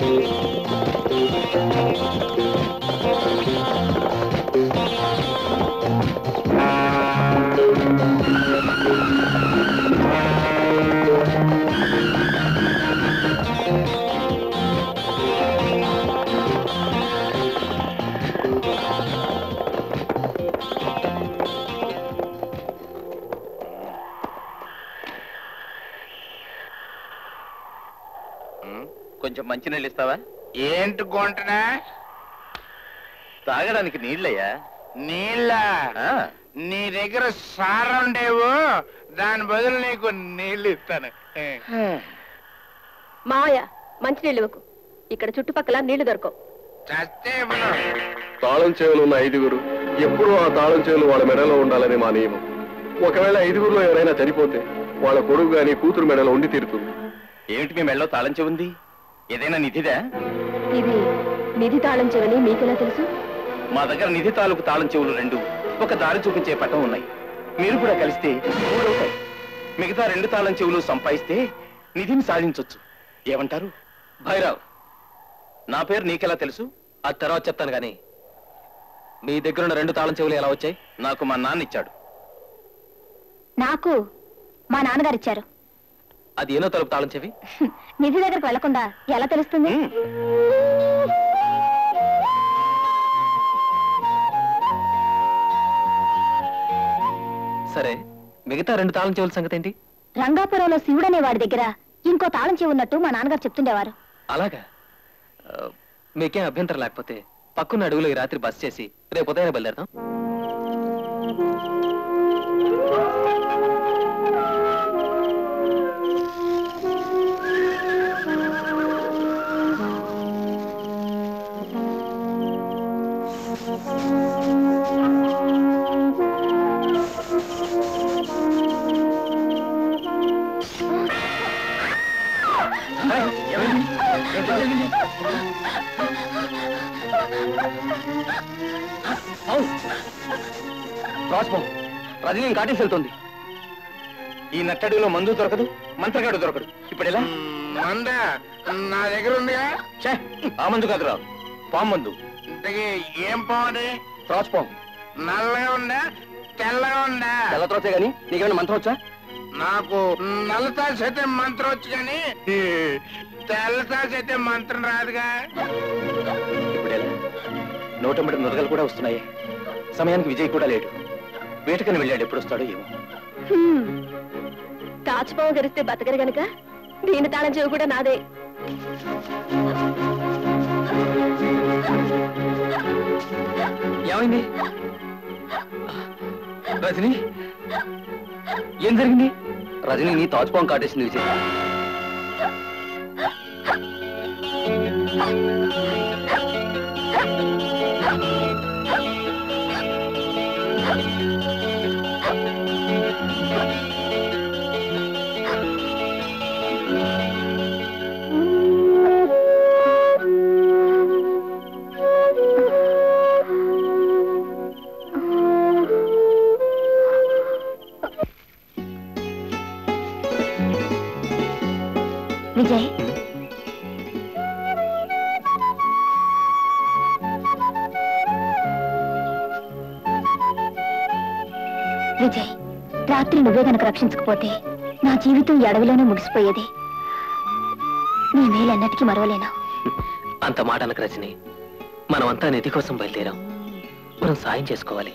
కొంచెం మంచినీళ్ళు ఇస్తావా ఏంటి కొంటనా తాగడానికి నీళ్ళయ్యా నీళ్ళ ఆ, నీ దగ్గర సారం ఉండేవు దాని బదులు నీకు నీళ్ళు ఇస్తాను మావయ్య మంచినీళ్ళు ఇవ్వకు ఇక్కడ చుట్టుపక్కల నీళ్లు దొరకవు చస్తే ఇవ్వను. తాళం చెవులు ఉన్న ఐదుగురు ఎప్పుడూ ఆ తాళం చెవులు వాళ్ళ మెడలో ఉండాలని మా నియమం ఒకవేళ ఐదుగురులో ఎవరైనా చనిపోతే వాళ్ళ కొడుకు గాని కూతురు మెడలో ఉండి తీరుతుంది ఏమిటి మీ మెళ్ళలో తాళం చెవుంది ఏదైనా నిధిదా ఇది నిధి తాళం చెవని మీకెలా తెలుసు మా దగ్గర నిధి తాలూకు తాళం చెవులు రెండు ఒక దారి చూపించే పట్టం ఉన్నాయి మీరు కూడా కలిస్తే మూడవుతాయి మిగతా రెండు తాళం చెవులు సంపాదిస్తే నిధిని సాధించొచ్చు ఏమంటారు భైరవ్ నా పేరు నీకెలా తెలుసు ఆ తర్వాత చెప్తాను గాని మీ దగ్గర ఉన్న రెండు తాళం చెవులు ఎలా వచ్చాయి నాకు మా నాన్న ఇచ్చాడు నాకు మా నాన్నగారు ఇచ్చారు అది ఏనో తలుపు తాళం చెవి నిధి దగ్గరకు వెళ్లకుండా ఎలా తెలుస్తుంది ఉమ్. సరే మిగతా రెండు తాళం చెవుల సంగతి ఏంటి రంగాపురంలో శివుడనే వాడి దగ్గర ఇంకో తాళం చెవి ఉన్నట్టు మా నాన్నగారు చెప్తుండేవారు అలాగా ఆ, మీకేం అభ్యంతరం లేకపోతే పక్కన్న అడుగులో ఈ రాత్రి బస్ చేసి రేపు ఉదయం బయలుదేరదాం రాజ్మో రజనీ కాటేసి వెళ్తుంది ఈ నట్టడిలో మందు దొరకదు మంత్రగాడు దొరకడు ఇప్పుడు ఎలా మంద నా దగ్గర ఉందిగా ఛే, ఆ మందు కాదురా పాము మందు ఇంతకీ ఏం పోవాలి త్రాచు పాము నల్లగా ఉందా తెల్లగా ఉందా తెల్ల త్రోసే గాని నీకేమైనా మంత్రం వచ్చా నాకు నల్లతా అయితే మంత్రం వచ్చు కానీ తెల్లతా అయితే మంత్రం రాదుగా ఇప్పుడు ఎలా నూటంబడి నురగలు కూడా వస్తున్నాయి సమయానికి విజయ్ కూడా లేడు వేటకని వెళ్ళాడు ఎప్పుడు వస్తాడో ఏమో హ్మ్. తాచుపాము గరిస్తే బతకరు గనక దీని తాళం చెవి కూడా నాదే ఏమైంది రజని ఏం జరిగింది రజని నీ తాచుపాం కాటేసింది విజయ్ విజయ్ విజయ్ రాత్రి నువ్వే గనక రక్షించకపోతే నా జీవితం ఈ అడవిలోనే ముగిసిపోయేది నీ మేలన్నటికీ మరవలేను అంత మాట అనకు రజని మనమంతా నిధి కోసం బయలుదేరాం మనం సాయం చేసుకోవాలి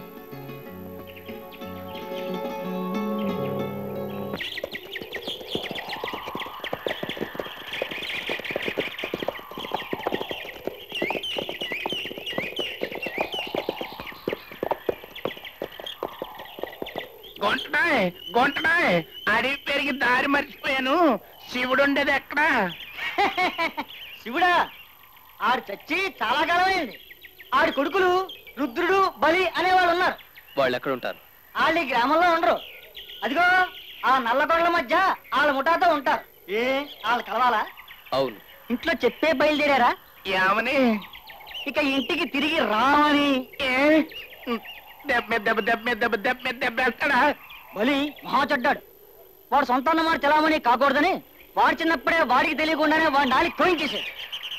గొంటనాయ్ గొంటనాయ్ అడవి పెరిగి దారి మర్చిపోయాను శివుడు ఉండేది ఎక్కడా శివుడా ఆడు చచ్చి చాలా కాలమైంది ఆడి కొడుకులు రుద్రుడు బలి అనేవాళ్ళు ఉన్నారు వాళ్ళు ఎక్కడ ఉంటారు వాళ్ళు ఈ గ్రామంలో ఉండరు అదిగో ఆ నల్లగొండల మధ్య వాళ్ళ ముఠాతో ఉంటారు ఏ వాళ్ళు కలవాలా అవును ఇంట్లో చెప్పే బయలుదేరారా ఏమని ఇక ఇంటికి తిరిగి రామని ఏ? దెబ్బ మీద దెబ్బ దెబ్బ మీద దెబ్బ దెబ్బ మీద దెబ్బ వేస్తాడా బలి మహా చెడ్డాడు వాడు సొంత మాట చలామణి కాకూడదని వాడు చిన్నప్పుడే వాడికి తెలియకుండానే వాడి నాలి తోయించేసాడు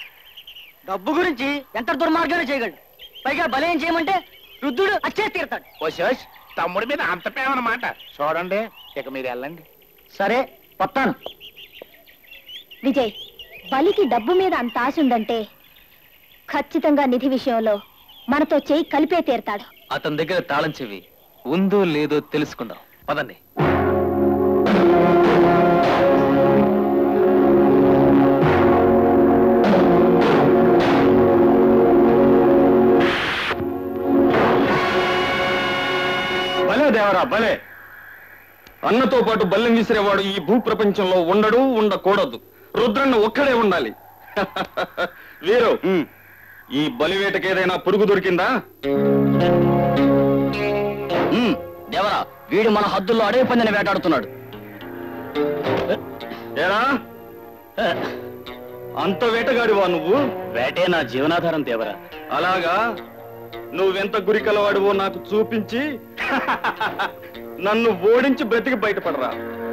డబ్బు గురించి ఎంత దుర్మార్గాన్ని చేయగలడు పైగా బలేం చేయమంటే రుద్రుడు అచ్చే తీరుతాడు ఓషోష్ తమ్ముడి మీద అంత ప్రేమ అన్నమాట చూడండి ఇక మీరు వెళ్ళండి సరే వస్తాను విజయ్ బలికి డబ్బు మీద అంత ఆశ ఉందంటే ఖచ్చితంగా నిధి విషయంలో మనతో చేయి కలిపే తీరతాడు అతని దగ్గర తాళం చెవి ఉందో లేదో తెలుసుకుందాం పదండి భలే దేవరా భలే అన్నతో పాటు బల్లెం విసిరేవాడు ఈ భూ ప్రపంచంలో ఉండడు ఉండకూడదు రుద్రన్న ఒక్కడే ఉండాలి వీరు ఈ బలివేటకి ఏదైనా పురుగు దొరికిందా దేవరా వీడు మన హద్దుల్లో అడవి పందిని వేటాడుతున్నాడు ఏరా అంత వేటగాడివా నువ్వు వేటే నా జీవనాధారం దేవరా అలాగా నువ్వెంత గురి కలవాడివో నాకు చూపించి నన్ను ఓడించి బ్రతికి బయటపడరా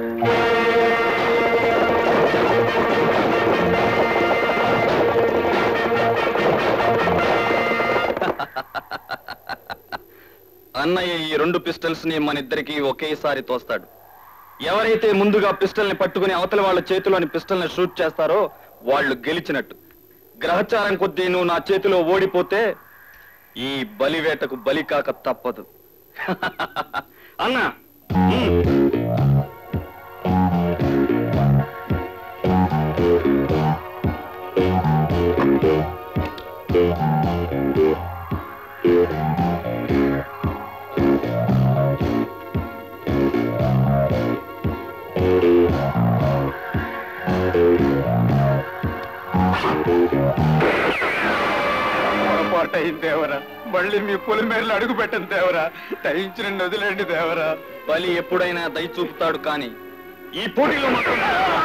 అన్నయ్య ఈ రెండు పిస్టల్స్ ని మన ఇద్దరికి ఒకేసారి తోస్తాడు ఎవరైతే ముందుగా పిస్టల్ ని పట్టుకుని అవతల వాళ్ళ చేతిలోని పిస్టల్ ని షూట్ చేస్తారో వాళ్ళు గెలిచినట్టు గ్రహచారం కొద్దీ నువ్వు నా చేతిలో ఓడిపోతే ఈ బలివేటకు బలి కాక తప్పదు అన్నా ఉమ్. పొరపాటు అయింది దేవరా మళ్ళీ మీ పులి మేరలు అడుగు పెట్టండి దేవరా దయించిన వదిలేండి దేవరా బలి ఎప్పుడైనా దయ చూపుతాడు కానీ ఈ పోటీలో మాత్రం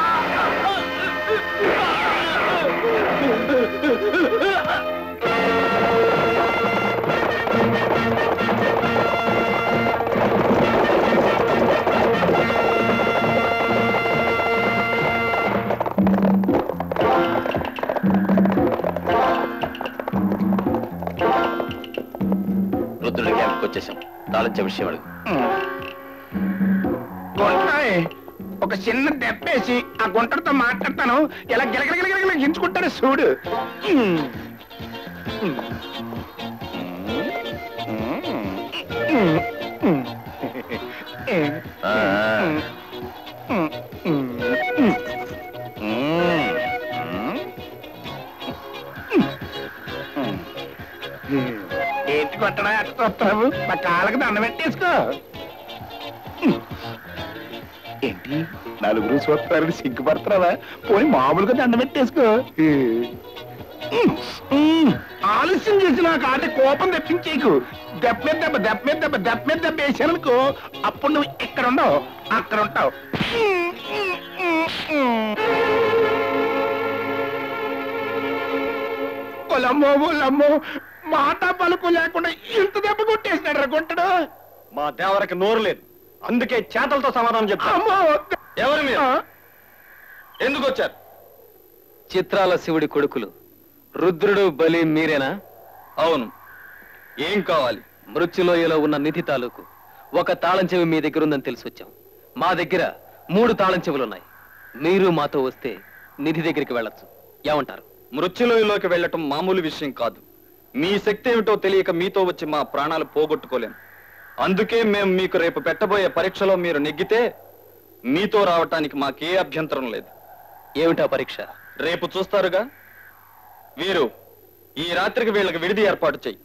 రుద్రుడి క్యాంప్కి వచ్చేసాం తాళం చెవి విషయం అడుగు గుంటాయ్ ఒక చిన్న దెబ్బేసి ఆ గుంటతో మాట్లాడతాను ఇలా గిలగిలగిలగిల గించుకుంటాడు చూడు ఏంటి కొట్టడా అట్ట వస్తావు నా కాళ్ళకి దండ పెట్టేసుకో ఏంటి నలుగురు చూస్తారని సిగ్గుపడతారా పోయి మామూలుగా దండ పెట్టేసుకో ఉమ్, ఆలస్యం చేసి నాకు ఆట కోపం తెప్పించేకు దెబ్బ మీద దెబ్బ దెబ్బ మీద దెబ్బ దెబ్బ మీద దెబ్బ వేసాననుకో అప్పుడు నువ్వు ఇక్కడ ఉండవు అక్కడ ఉంటావు ఒలమ్మో ఒలమ్మో మాట పలుకు లేకుండా ఇంత దెబ్బ కొట్టేసినాడు రా గుంటడు మా దేవరకు నోరు లేదు అందుకే చేతలతో సమాధానం చెప్తా అమ్మో ఎవరు మీరు ఆ, ఎందుకు వచ్చారు చిత్రాల శివుడి కొడుకులు రుద్రుడు బలి మీరేనా అవును ఏం కావాలి మృత్యులోయలో ఉన్న నిధి తాలూకు ఒక తాళం చెవి మీ దగ్గర ఉందని తెలిసి వచ్చాం మా దగ్గర మూడు తాళం చెవులున్నాయి మీరు మాతో వస్తే నిధి దగ్గరికి వెళ్ళొచ్చు ఏమంటారు మృత్యులోయలోకి వెళ్ళటం మామూలు విషయం కాదు మీ శక్తి ఏమిటో తెలియక మీతో వచ్చి మా ప్రాణాలు పోగొట్టుకోలేం అందుకే మేము మీకు రేపు పెట్టబోయే పరీక్షలో మీరు నెగ్గితే మీతో రావటానికి మాకే అభ్యంతరం లేదు ఏమిటా పరీక్ష రేపు చూస్తారుగా వీరు ఈ రాత్రికి వీళ్ళకి విడిది ఏర్పాటు చెయ్యి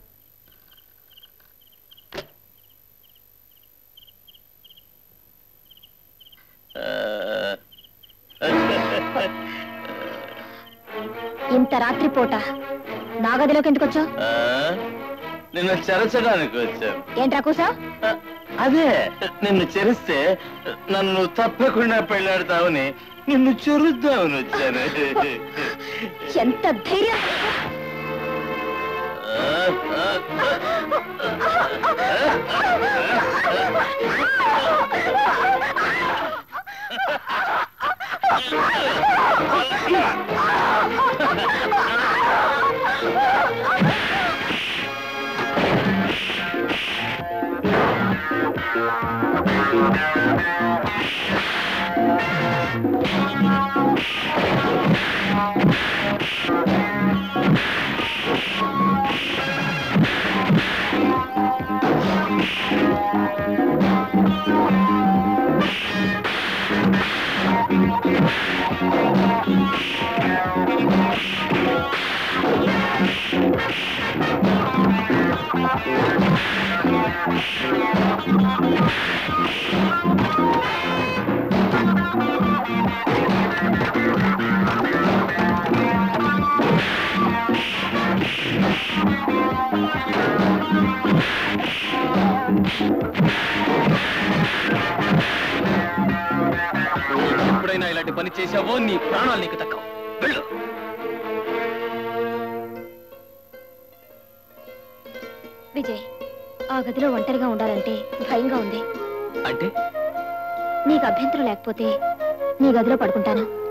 ఇంత రాత్రిపూట నా గదిలోకి ఎందుకు వచ్చావు నిన్ను చెరచడానికి వచ్చాను ఏంట్రా కూసా అదే నిన్ను చెరిస్తే నన్ను తప్పకుండా పెళ్ళాడతావని నిన్ను చెరుద్దామని వచ్చాను ఎంత ధైర్యం ఆ ఎప్పుడైనా ఇలాంటి పని చేశావో నీ ప్రాణాలు నీకు దక్కవు వెళ్ళు విజయ్ ఆ గదిలో ఒంటరిగా ఉండాలంటే భయంగా ఉంది అంటే నీకు అభ్యంతరం లేకపోతే నీ గదిలో పడుకుంటాను